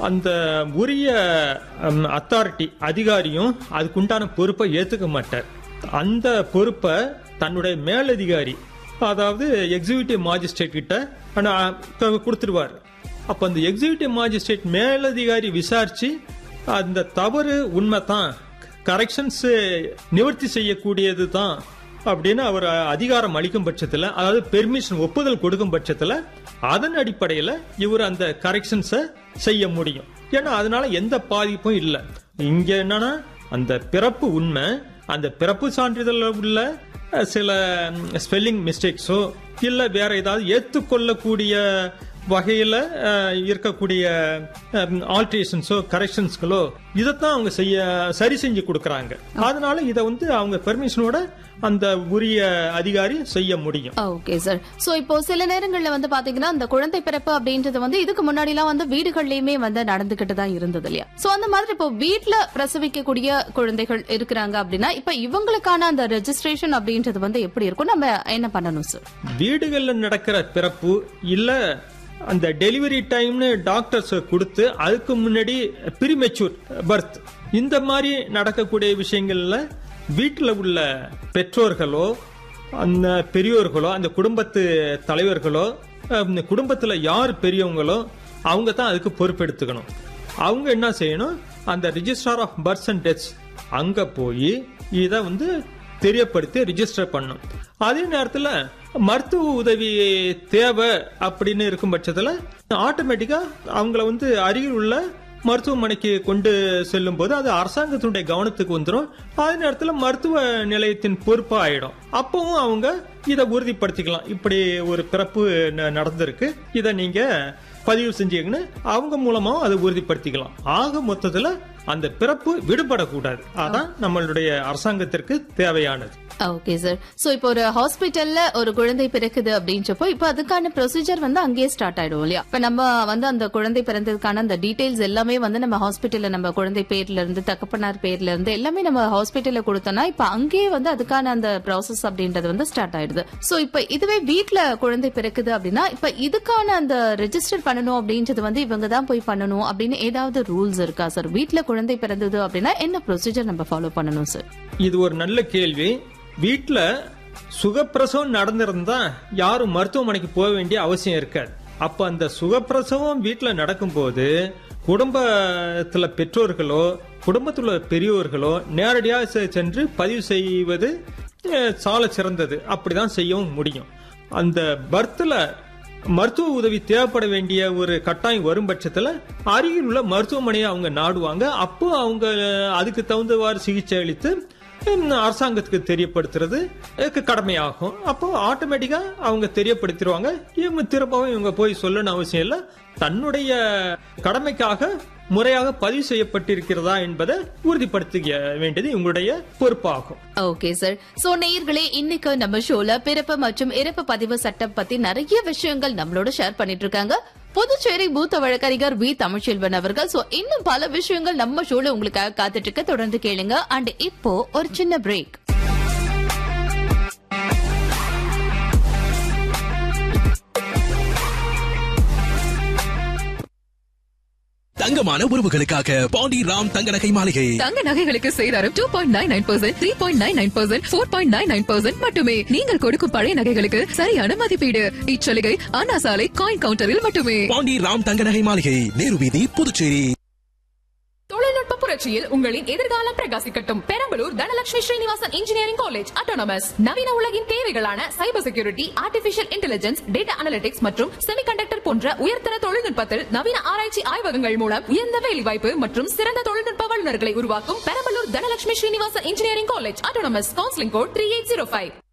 அந்த உரிய அத்தாரிட்டி அதிகாரியும் அதுக்குண்டான பொறுப்பை ஏத்துக்க மாட்டார் அந்த பொறுப்பை தன்னுடைய மேலதிகாரி அதாவது எக்ஸிகியூட்டிவ் மாஜிஸ்ட்ரேட் கிட்ட ஆனா, க- கொடுத்துருவார் அப்ப அந்த எக்ஸிகியூட்டிவ் மாஜிஸ்ட்ரேட் மேலதிகாரி விசாரிச்சு அந்த தவறு உண்மைதான் கரெக்ஷன்ஸ் நிவர்த்தி செய்யக்கூடியது தான் அப்படின்னு அவர் அதிகாரம் அளிக்கும் பட்சத்துல அதாவது பெர்மிஷன் ஒப்புதல் கொடுக்கும் பட்சத்துல அதன் அடிப்படையில இவர் அந்த கரெக்ஷன்ஸை செய்ய முடியும் ஏன்னா அதனால எந்த பாதிப்பும் இல்லை இங்க என்னன்னா அந்த பிறப்பு உண்மை அந்த பிறப்பு சான்றிதழ்ல உள்ள அஹ், சில ஸ்பெல்லிங் மிஸ்டேக்ஸோ இல்ல வேற ஏதாவது ஏத்துக்கொள்ளக்கூடிய வகையில அஹ், இருக்கக்கூடிய ஆல்ட்ரேஷன்ஸோ கரெக்ஷன்ஸ்களோ இதைத்தான் அவங்க செய்ய சரி செஞ்சு கொடுக்கறாங்க அதனால இதை வந்து அவங்க பெர்மிஷனோட அந்த உரிய அதிகாரி செய்ய முடியும் ஓகே சார் சோ இப்போ சில நேரங்கள்ல வந்து பாத்தீங்கன்னா அந்த குழந்தை பிறப்பு அப்படின்றது வந்து இதுக்கு முன்னாடி எல்லாம் வந்து வீடுகள்லயுமே வந்து நடந்துகிட்டு தான் இருந்தது இல்லையா சோ அந்த மாதிரி இப்போ வீட்ல பிரசவிக்கக்கூடிய குழந்தைகள் இருக்கிறாங்க அப்படின்னா இப்ப இவங்களுக்கான அந்த ரெஜிஸ்ட்ரேஷன் அப்படின்றது வந்து எப்படி இருக்கும் நம்ம என்ன பண்ணணும் சார் வீடுகள்ல நடக்கிற பிறப்பு இல்ல அந்த டெலிவரி டைம்னு டாக்டர்ஸ் கொடுத்து அதுக்கு முன்னாடி ப்ரீமெச்சூர் பர்த் இந்த மாதிரி நடக்கக்கூடிய விஷயங்கள்ல வீட்டில் உள்ள பெற்றோர்களோ அந்த பெரியோர்களோ அந்த குடும்பத்து தலைவர்களோ அஹ், இந்த குடும்பத்துல யார் பெரியவங்களோ அவங்க தான் அதுக்கு பொறுப்பெடுத்துக்கணும் அவங்க என்ன செய்யணும் அந்த registrar of births and deaths அங்க போய் இதை வந்து தெரியப்படுத்தி ரிஜிஸ்டர் பண்ணும் அதே நேரத்தில் மருத்துவ உதவி தேவை அப்படின்னு இருக்கும் பட்சத்தில் ஆட்டோமேட்டிக்கா அவங்கள வந்து அருகில் உள்ள மருத்துவமனைக்கு கொண்டு செல்லும் போது அது அரசாங்கத்தினுடைய கவனத்துக்கு வந்துடும் அதே நேரத்தில் மருத்துவ நிலையத்தின் பொறுப்பா ஆயிடும் அப்பவும் அவங்க இதை உறுதிப்படுத்திக்கலாம் இப்படி ஒரு பிறப்பு ந- நடந்திருக்கு இதை நீங்க பதிவு செஞ்சீங்கன்னு அவங்க மூலமா அதை உறுதிப்படுத்திக்கலாம் ஆக மொத்தத்துல அந்த பிறப்பு விடுபடக்கூடாது அதான் நம்மளுடைய அரசாங்கத்திற்கு தேவையானது ஓகே சார் சோ இப்போ ஒரு ஹாஸ்பிட்டல்ல ஒரு குழந்தை பிறக்குது அப்படின்றப்போ இப்போ அதுக்கான ப்ரொசீஜர் வந்து அங்கேயே ஸ்டார்ட் ஆயிடும் இல்லையா இப்ப நம்ம வந்து அந்த குழந்தை பிறந்ததுக்கான அந்த டீடைல்ஸ் எல்லாமே வந்து நம்ம ஹாஸ்பிட்டல்ல நம்ம குழந்தை பேர்ல இருந்து தகப்பனார் பேர்ல இருந்து எல்லாமே நம்ம ஹாஸ்பிட்டல்ல கொடுத்தோம்னா இப்ப அங்கேயே வந்து அதுக்கான அந்த ப்ராசஸ் அப்படின்றது வந்து ஸ்டார்ட் ஆயிடுது சோ இப்ப இதுவே வீட்ல குழந்தை பிறக்குது அப்படின்னா இப்ப இதுக்கான அந்த ரெஜிஸ்டர் பண்ணணும் அப்படின்றது வந்து இவங்க தான் போய் பண்ணணும் அப்படின்னு ஏதாவது ரூல்ஸ் இருக்கா சார் வீட்ல குழந்தை பிறந்தது அப்படின்னா என்ன ப்ரொசீஜர் நம்ம ஃபாலோ பண்ணணும் சார் இது ஒரு நல்ல கேள்வி வீட்ல சுகப்பிரசவம் நடந்திருந்தா யாரும் மருத்துவமனைக்கு போக வேண்டிய அவசியம் இருக்காது அப்ப அந்த சுகப்பிரசவம் வீட்ல நடக்கும்போது குடும்பத்துல பெற்றோர்களோ குடும்பத்துல உள்ள பெரியோர்களோ நேரடியாக செ- சென்று பதிவு செய்வது சால சிறந்தது அப்படிதான் செய்யவும் முடியும் அந்த பர்த்ல மருத்துவ உதவி தேவைப்பட வேண்டிய ஒரு கட்டாயம் வரும் பட்சத்துல அருகில் உள்ள மருத்துவமனையை அவங்க நாடுவாங்க அப்போ அவங்க அதுக்கு தகுந்தவாறு சிகிச்சை அளித்து ஹம், அரசாங்கத்துக்கு தெரியப்படுத்துறது இதுக்கு கடமையாகும் அப்போ ஆட்டோமேட்டிக்கா அவங்க தெரியப்படுத்திடுவாங்க இவங்க திரும்பவும் இவங்க போய் சொல்லணும் அவசியம் இல்லை தன்னுடைய கடமைக்காக முறையாக பதிவு செய்யப்பட்டிருக்கிறதா என்பதை உறுதிப்படுத்திக்க வேண்டியது உங்களுடைய பொறுப்பாகும் ஓகே சார் சோ நேயர்களே இன்னைக்கு நம்ம ஷோல பிறப்பு மற்றும் இறப்பு பதிவு சட்டம் பத்தி நிறைய விஷயங்கள் நம்மளோட ஷேர் பண்ணிட்டு இருக்காங்க புதுச்சேரி மூத்த வழக்கறிஞர் வி தமிழ்ச்செல்வன் அவர்கள் சோ இன்னும் பல விஷயங்கள் நம்ம ஷோல உங்களுக்காக காத்துட்டு இருக்க தொடர்ந்து கேளுங்க அண்ட் இப்போ ஒரு சின்ன பிரேக் தங்கமான உறவுகளுக்காக பாண்டி ராம் தங்க நகை மாளிகை தங்க நகைகளுக்கு சேதாரம் two point nine nine percent three point nine nine percent four point nine nine percent மட்டுமே நீங்கள் கொடுக்கும் பழைய நகைகளுக்கு சரியான மதிப்பீடு இச்சலுகை அண்ணா சாலை காயின் கவுண்டரில் மட்டுமே பாண்டி ராம் தங்க நகை மாளிகை நேரு வீதி புதுச்சேரி தொழில்நுட்ப புரட்சியில் உங்களின் எதிர்காலம் பிரகாசிக்கட்டும் Perambalur Dhanalakshmi Srinivasan engineering college autonomous நவீன உலகின் தேவைகளான cyber security artificial intelligence data analytics மற்றும் செமிகண்டக்டர் போன்ற உயர்தர தொழில்நுட்பத்தில் நவீன ஆராய்ச்சி ஆய்வகங்கள் மூலம் உயர்ந்த வேலைவாய்ப்பு மற்றும் சிறந்த தொழில்நுட்ப வல்லுநர்களை உருவாக்கும் Perambalur Dhanalakshmi Srinivasan engineering college autonomous counselling code three eight zero five